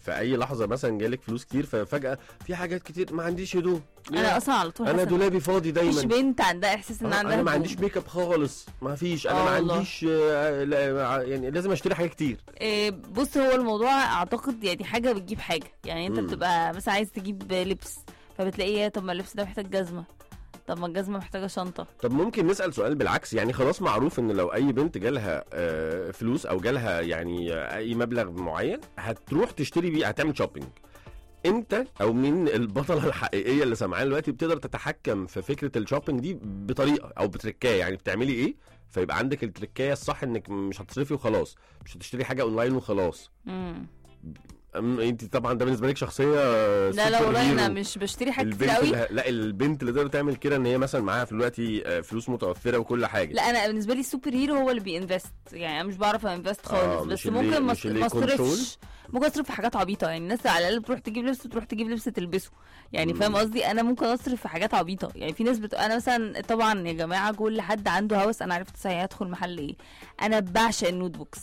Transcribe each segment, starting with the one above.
في اي لحظه مثلا جالك فلوس كتير ففجاه في حاجات كتير ما عنديش هدوم انا اصلا على طول انا حاسة إن دولابي فاضي مفيش دايما بنت عندها احساس ان آه، عندها انا ما هدوم. عنديش ميك اب خالص ما فيش انا آه ما والله. عنديش آه، لا، يعني لازم اشتري حاجات كتير إيه، بص هو الموضوع اعتقد يعني حاجه بتجيب حاجه يعني انت مم. بتبقى مثلا عايز تجيب لبس فبتلاقيه إيه، طب ما اللبس ده محتاج جزمه طب ما الجزمه محتاجه شنطه طب ممكن نسال سؤال بالعكس يعني خلاص معروف ان لو اي بنت جالها آه، فلوس او جالها يعني آه، اي مبلغ معين هتروح تشتري بيه هتعمل شوبينج انت او مين البطله الحقيقيه اللي سامعانا دلوقتي بتقدر تتحكم في فكره الشوبينج دي بطريقه او بتركايه يعني بتعملي ايه فيبقى عندك التركايه الصح انك مش هتصرفي وخلاص مش هتشتري حاجه اونلاين وخلاص مم. أم- انت طبعا ده بالنسبه لك شخصيه آه، لا لا سوبر والله انا هيرو. مش بشتري حاجه كتير البنت قوي اللي لا البنت اللي تقدر تعمل كده ان هي مثلا معاها في دلوقتي آه، فلوس متوفره وكل حاجه لا انا بالنسبه لي السوبر هيرو هو اللي بينفست يعني انا مش بعرف انفست خالص آه، بس مش اللي- ممكن ما مش اللي ما يكنترول. اصرفش ممكن اصرف في حاجات عبيطه يعني الناس على الاقل بتروح تجيب لبس بتروح تجيب لبس تلبسه يعني مم. فاهم قصدي انا ممكن اصرف في حاجات عبيطه يعني في ناس بت... انا مثلا طبعا يا جماعه كل حد عنده هوس انا عرفت صحيح هدخل محل ايه انا بعشق النوت بوكس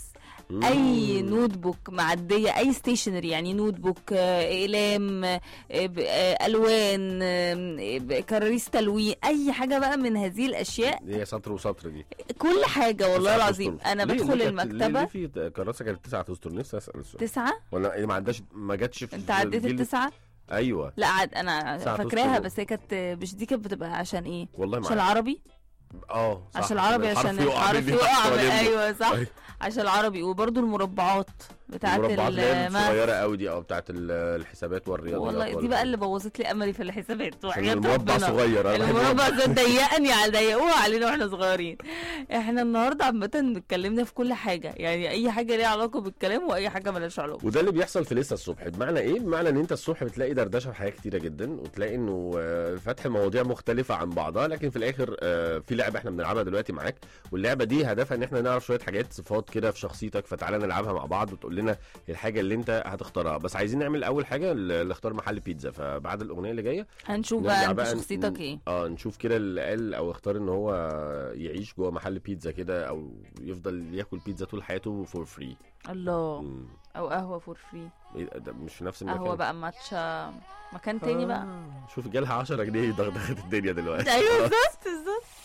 اي مم. نوت بوك معديه اي ستيشنري يعني نوت بوك آه، اقلام آه، ب- آه، الوان آه، ب- كراريس تلوين اي حاجه بقى من هذه الاشياء دي هي سطر وسطر دي كل حاجه والله تسعة العظيم أسطر. انا ليه- بدخل ليه كانت- ليه- المكتبه ليه في كراسه كانت تسعة اسطر نفسي اسال السؤال تسعة ولا إيه ما عداش ما جاتش في انت عديت الجيل- التسعة ايوه لا عد انا تسعة فاكراها أسطر. بس هي كانت مش دي كانت بتبقى عشان ايه والله ما عشان عارف. العربي اه صح عشان العربي الحرف عشان يقع الحرف مني يقع تحت من- وألمه. ايوه صح أيوة. عشان العربي وبرده المربعات بتاعت المربعات اللي هي الماث الصغيره قوي دي اه بتاعت ال- الحسابات والرياضيات والله دي بقى اللي بوظت لي املي في الحسابات عشان وحياة المربع ربنا. صغير أنا بحب المربع ده ضيقني على ضيقوها علينا واحنا صغيرين احنا النهارده عامه اتكلمنا في كل حاجه يعني اي حاجه ليها علاقه بالكلام واي حاجه مالهاش علاقه وده اللي بيحصل في لسه الصبح بمعنى ايه بمعنى ان انت الصبح بتلاقي دردشه في حاجات كتيره جدا وتلاقي انه آه، فتح مواضيع مختلفه عن بعضها لكن في الاخر آه، في لعبه احنا بنلعبها دلوقتي معاك واللعبه دي هدفها ان احنا نعرف شويه حاجات صفات كده في شخصيتك فتعالى نلعبها مع بعض وتقول لنا الحاجه اللي انت هتختارها بس عايزين نعمل اول حاجه اللي اختار محل بيتزا فبعد الاغنيه اللي جايه هنشوف نرجع بقى انت بقى ن- شخصيتك ايه اه نشوف كده اللي قال او اختار ان هو يعيش جوه محل بيتزا كده او يفضل ياكل بيتزا طول حياته فور فري الله او قهوه فور فري مش في نفس المكان قهوه بقى ماتشا مكان تاني بقى شوف جالها 10 جنيه دغدغت الدنيا دلوقتي ايوه بالظبط بالظبط